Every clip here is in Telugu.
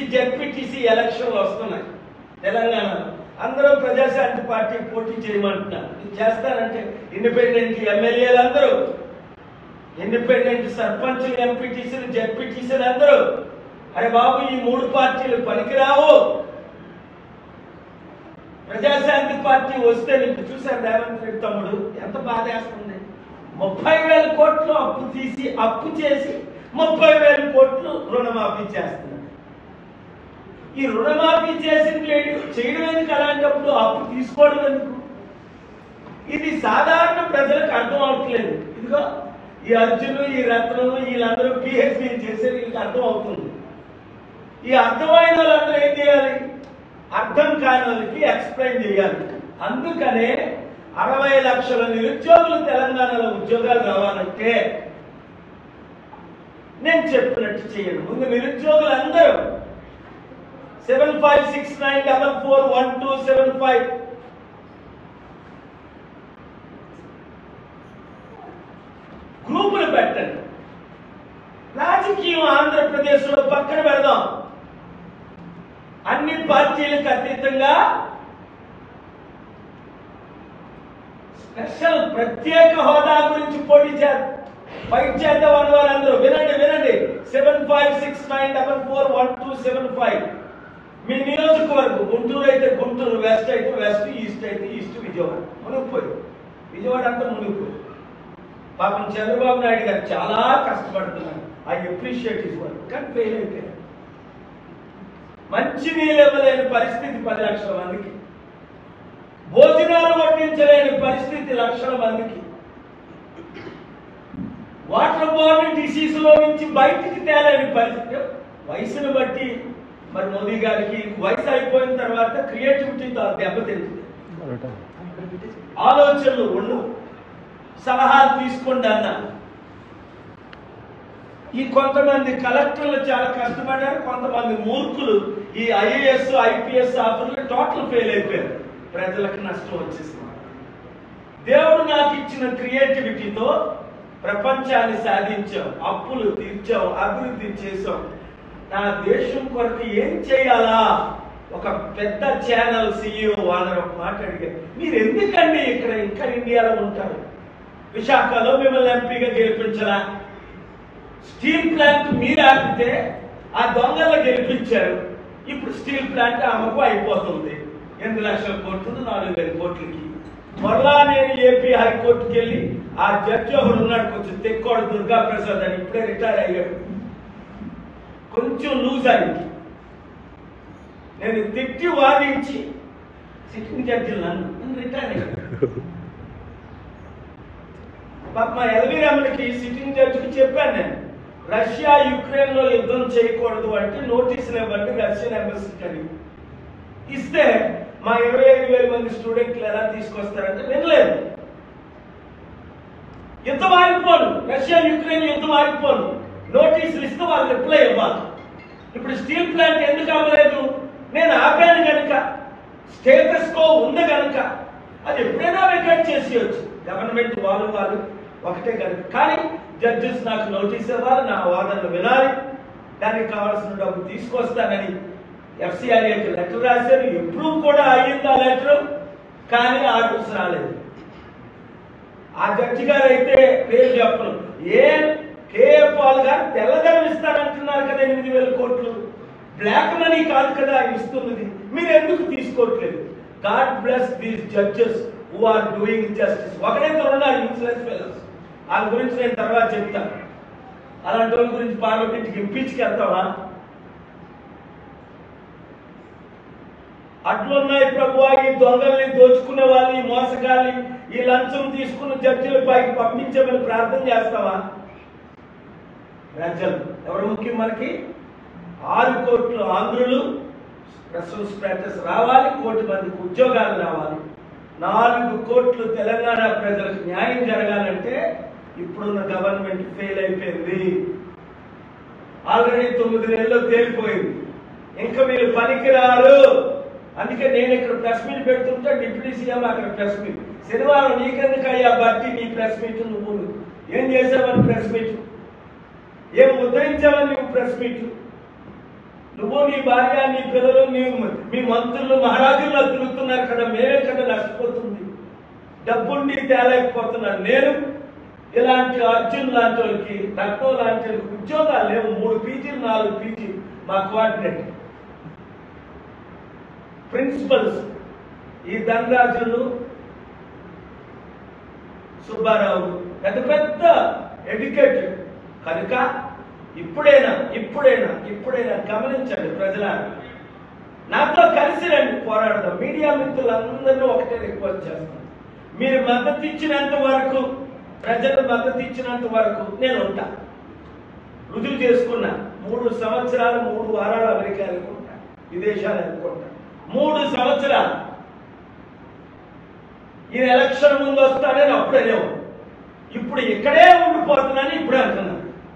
జెడ్పీటీసీ ఎలక్షన్లు వస్తున్నాయి తెలంగాణలో అందరూ ప్రజాశాంతి పార్టీ పోటీ చేయమంటున్నారు ఇది చేస్తారంటే ఇండిపెండెంట్ ఎమ్మెల్యేలు అందరూ ఇండిపెండెంట్ సర్పంచ్లు ఎంపీటీసీలు జెడ్పీటీసీలు అందరూ అరే బాబు ఈ మూడు పార్టీలు పనికిరావు ప్రజాశాంతి పార్టీ వస్తే నీకు చూశారు రేవంత్ రెడ్డి తమ్ముడు ఎంత బాధేస్తుంది ముప్పై వేల కోట్లు అప్పు తీసి అప్పు చేసి ముప్పై వేల కోట్లు రుణమాఫీ చేస్తున్నారు ఈ రుణమాఫీ చేసిన చేయడం ఎందుకు అలాంటప్పుడు అప్పు తీసుకోవడం ఎందుకు ఇది సాధారణ ప్రజలకు అర్థం అవట్లేదు ఇదిగో ఈ అర్జును ఈ రత్నము వీళ్ళందరూ పిహెచ్డి చేసే వీళ్ళకి అర్థం అవుతుంది ఈ అర్థమైన వాళ్ళందరూ ఏం చేయాలి అర్థం కాని వాళ్ళకి ఎక్స్ప్లెయిన్ చేయాలి అందుకనే అరవై లక్షల నిరుద్యోగులు తెలంగాణలో ఉద్యోగాలు రావాలంటే నేను చెప్పినట్టు చేయండి ముందు నిరుద్యోగులు అందరూ seven five six nine double four one two seven five గ్రూపులు పెట్టండి రాజకీయం ఆంధ్రప్రదేశ్లో పక్కన పెడదాం అన్ని పార్టీలకు అతీతంగా స్పెషల్ ప్రత్యేక హోదా గురించి పోటీ చేద్దాం ఫైట్ చేద్దాం అని వాళ్ళందరూ వినండి వినండి seven five six nine double four one two seven five మీ నియోజకవర్గం గుంటూరు అయితే గుంటూరు వెస్ట్ అయితే వెస్ట్ ఈస్ట్ అయితే ఈస్ట్ విజయవాడ మునిగిపోయి విజయవాడ అంతా మునిగిపోయి పాపం చంద్రబాబు నాయుడు గారు చాలా కష్టపడుతున్నారు ఐ అప్రిషియేట్ ఇస్ వర్క్ కానీ ఫెయిల్ అయిపోయారు మంచి నీళ్ళు ఇవ్వలేని పరిస్థితి పది లక్షల మందికి భోజనాలు వడ్డించలేని పరిస్థితి లక్షల మందికి వాటర్ బోర్న్ డిసీజ్ లో నుంచి బయటికి తేలేని పరిస్థితి వయసును బట్టి మరి మోదీ గారికి వయసు అయిపోయిన తర్వాత క్రియేటివిటీతో దెబ్బతింటుంది ఆలోచనలు ఉండవు సలహాలు తీసుకోండి అన్న ఈ కొంతమంది కలెక్టర్లు చాలా కష్టపడారు కొంతమంది మూర్ఖులు ఈ ఐఏఎస్ ఐపీఎస్ ఆఫర్లు టోటల్ ఫెయిల్ అయిపోయారు ప్రజలకు నష్టం వచ్చేసింది దేవుడు నాకు ఇచ్చిన క్రియేటివిటీతో ప్రపంచాన్ని సాధించాం అప్పులు తీర్చాం అభివృద్ధి చేసాం నా దేశం కొరకు ఏం చేయాలా ఒక పెద్ద ఛానల్ సీఈఓ వాళ్ళని ఒక మాట అడిగారు మీరు ఎందుకండి ఇక్కడ ఇంకా ఇండియాలో ఉంటారు విశాఖలో మిమ్మల్ని ఎంపీగా గెలిపించరా స్టీల్ ప్లాంట్ మీరు ఆపితే ఆ దొంగలు గెలిపించారు ఇప్పుడు స్టీల్ ప్లాంట్ ఆమెకు అయిపోతుంది ఎనిమిది లక్షల కోట్లు నాలుగు వేల కోట్లకి మరలా నేను ఏపీ హైకోర్టుకి వెళ్ళి ఆ జడ్జి ఒకడు ఉన్నాడు కొంచెం తెక్కోడు దుర్గా ప్రసాద్ అని ఇప్పుడే రిటైర్ అయ్యాడు కొంచెం లూజ్ అయింది నేను తిట్టి వాదించి సిట్టింగ్ జడ్జి నన్ను నేను రిటైర్ అయ్యాను పాప మా ఎల్వి రమణకి సిట్టింగ్ జడ్జికి చెప్పాను నేను రష్యా యుక్రెయిన్ లో యుద్ధం చేయకూడదు అంటే నోటీసులు ఇవ్వండి రష్యన్ ఎంబసీకి అని ఇస్తే మా ఇరవై ఐదు వేల మంది స్టూడెంట్లు ఎలా తీసుకొస్తారంటే వినలేదు యుద్ధం ఆగిపోను రష్యా యుక్రెయిన్ యుద్ధం ఆగిపోను నోటీసులు ఇస్తే వాళ్ళు రిప్లై ఇవ్వాలి ఇప్పుడు స్టీల్ ప్లాంట్ ఎందుకు అవ్వలేదు నేను ఆపాను కనుక స్టేటస్ కో ఉంది కనుక అది ఎప్పుడైనా వెకెట్ చేసేయచ్చు గవర్నమెంట్ వాళ్ళు వాళ్ళు ఒకటే కనుక కానీ జడ్జెస్ నాకు నోటీస్ ఇవ్వాలి నా వాదనలు వినాలి దానికి కావాల్సిన డబ్బు తీసుకొస్తానని ఎఫ్సిఆర్ఏకి లెటర్ రాశారు ఎప్పుడు కూడా అయ్యింది ఆ లెటర్ కానీ ఆర్డర్స్ రాలేదు ఆ జడ్జి గారు అయితే పేరు చెప్పను ఏ కేఏ పాల్ గారు తెల్లదనం ఇస్తారంటున్నారు కదా ఎనిమిది వేల కోట్లు బ్లాక్ మనీ కాదు కదా ఆయన ఇస్తున్నది మీరు ఎందుకు తీసుకోవట్లేదు God bless these judges who are doing justice ఒకడైతే ఉన్నారు యూస్లెస్ ఫెలోస్ వాళ్ళ గురించి నేను తర్వాత చెప్తాను అలాంటి వాళ్ళ గురించి పార్లమెంట్కి ఇంపీచ్కి వెళ్తావా అట్లున్నాయి ప్రభు ఈ దొంగల్ని దోచుకునే వాళ్ళని మోసగాల్ని ఈ లంచం తీసుకున్న జడ్జిల పైకి పంపించమని ప్రార్థన చేస్తావా ప్రజలు ఎవరు ముఖ్యం మనకి ఆరు కోట్లు ఆంధ్రులు స్పెషల్ స్టేటస్ రావాలి కోటి మందికి ఉద్యోగాలు రావాలి నాలుగు కోట్లు తెలంగాణ ప్రజలకు న్యాయం జరగాలంటే ఇప్పుడున్న గవర్నమెంట్ ఫెయిల్ అయిపోయింది ఆల్రెడీ తొమ్మిది నెలల్లో తేలిపోయింది ఇంకా మీరు పనికిరారు అందుకే నేను ఇక్కడ ప్రెస్ మీట్ పెడుతుంటే డిప్యూటీ సీఎం అక్కడ ప్రెస్ మీట్ శనివారం నీకెందుకు అయ్యా బట్టి నీ ప్రెస్ మీట్ నువ్వు ఏం చేసావని ప్రెస్ మీట్ ఏం ఉద్ధరించావని నువ్వు ప్రెస్ మీట్ నువ్వు నీ భార్య నీ పిల్లలు నీ మీ మంత్రులు మహారాజుల్లో తిరుగుతున్నారు కదా మేమే కదా నష్టపోతుంది డబ్బుండి తేలేకపోతున్నాను నేను ఇలాంటి అర్జున్ లాంటి వాళ్ళకి రత్నం లాంటి వాళ్ళకి ఉద్యోగాలు లేవు మూడు పీజీలు నాలుగు పీజీలు మా కోఆర్డినేటర్ ప్రిన్సిపల్స్ ఈ ధనరాజులు సుబ్బారావు పెద్ద పెద్ద ఎడ్యుకేటెడ్ కనుక ఇప్పుడైనా ఇప్పుడైనా ఇప్పుడైనా గమనించండి ప్రజల నాతో కలిసి రండి పోరాడదాం మీడియా మిత్రులందరినీ ఒకటే రిక్వెస్ట్ చేస్తాను మీరు మద్దతు ఇచ్చినంత వరకు ప్రజలు మద్దతు ఇచ్చినంత వరకు నేను ఉంటా రుజువు చేసుకున్నా మూడు సంవత్సరాలు మూడు వారాలు అమెరికా అనుకుంటా విదేశాలు అనుకుంటా మూడు సంవత్సరాలు ఈ ఎలక్షన్ ముందు వస్తానని అప్పుడే లేవు ఇప్పుడు ఇక్కడే ఉండిపోతున్నానని ఇప్పుడే అంటున్నాను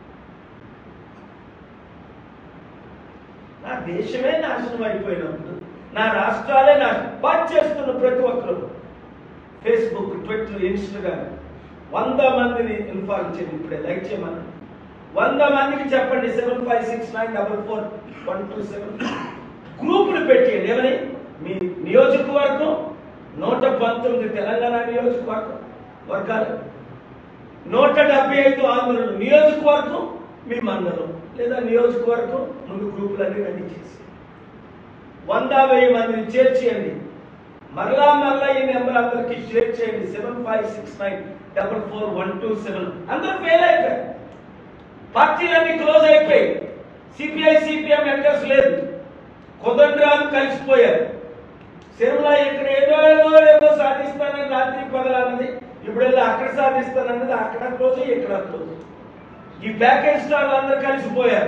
నా దేశమే నాశనం అయిపోయినప్పుడు నా రాష్ట్రాలే నాశనం వాచ్ చేస్తున్న ప్రతి ఒక్కరు ఫేస్బుక్ ట్విట్టర్ ఇన్స్టాగ్రామ్ వంద మందిని ఇన్ఫార్మ్ చేయండి ఇప్పుడే లైక్ చేయమని వంద మందికి చెప్పండి seven five six nine double four one two seven గ్రూపులు పెట్టేయండి ఏమని మీ నియోజకవర్గం నూట పంతొమ్మిది తెలంగాణ నియోజకవర్గం వర్గాలు నూట డెబ్బై ఐదు ఆంధ్రులు నియోజకవర్గం మీ మండలం లేదా నియోజకవర్గం ముందు గ్రూపులన్నీ రెడీ చేసి వంద వెయ్యి మందిని చేర్చేయండి మరలా మరలా ఈ నెంబర్ అందరికి షేర్ చేయండి seven five six nine double four one two seven అందరూ ఫెయిల్ అయిపోయారు పార్టీలన్నీ క్లోజ్ అయిపోయాయి సిపిఐ సిపిఎం ఎంటర్స్ లేదు కొదండ్రాలు కలిసిపోయారు సిరిమల ఇక్కడ ఏదో ఏదో ఏదో సాధిస్తానని రాత్రి పగలన్నది ఇప్పుడు వెళ్ళి అక్కడ సాధిస్తానన్నది అక్కడ క్లోజ్ ఇక్కడ క్లోజ్ ఈ ప్యాకేజ్ స్టార్లు అందరు కలిసిపోయారు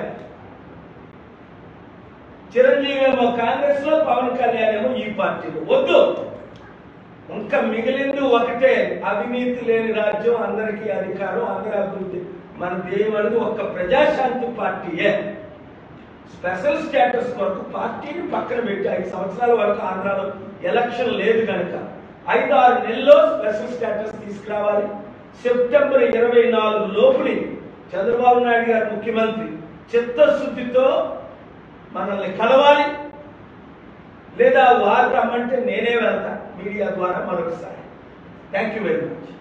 చిరంజీవి ఏమో కాంగ్రెస్ లో పవన్ కళ్యాణ్ ఏమో ఈ పార్టీలో వద్దు ఇంకా మిగిలింది ఒకటే అవినీతి లేని రాజ్యం అందరికీ అధికారం అందరి అభివృద్ధి మన ధ్యేయం అనేది ఒక్క ప్రజాశాంతి పార్టీయే స్పెషల్ స్టేటస్ కొరకు పార్టీని పక్కన పెట్టి ఐదు సంవత్సరాల వరకు ఆంధ్రాలో ఎలక్షన్ లేదు కనుక ఐదు ఆరు నెలల్లో స్పెషల్ స్టేటస్ తీసుకురావాలి సెప్టెంబర్ ఇరవై నాలుగు లోపుని చంద్రబాబు నాయుడు గారు ముఖ్యమంత్రి చిత్తశుద్ధితో మనల్ని కలవాలి లేదా వారు రమ్మంటే నేనే వెళ్తా మీడియా ద్వారా మరొకసారి థ్యాంక్ యూ వెరీ మచ్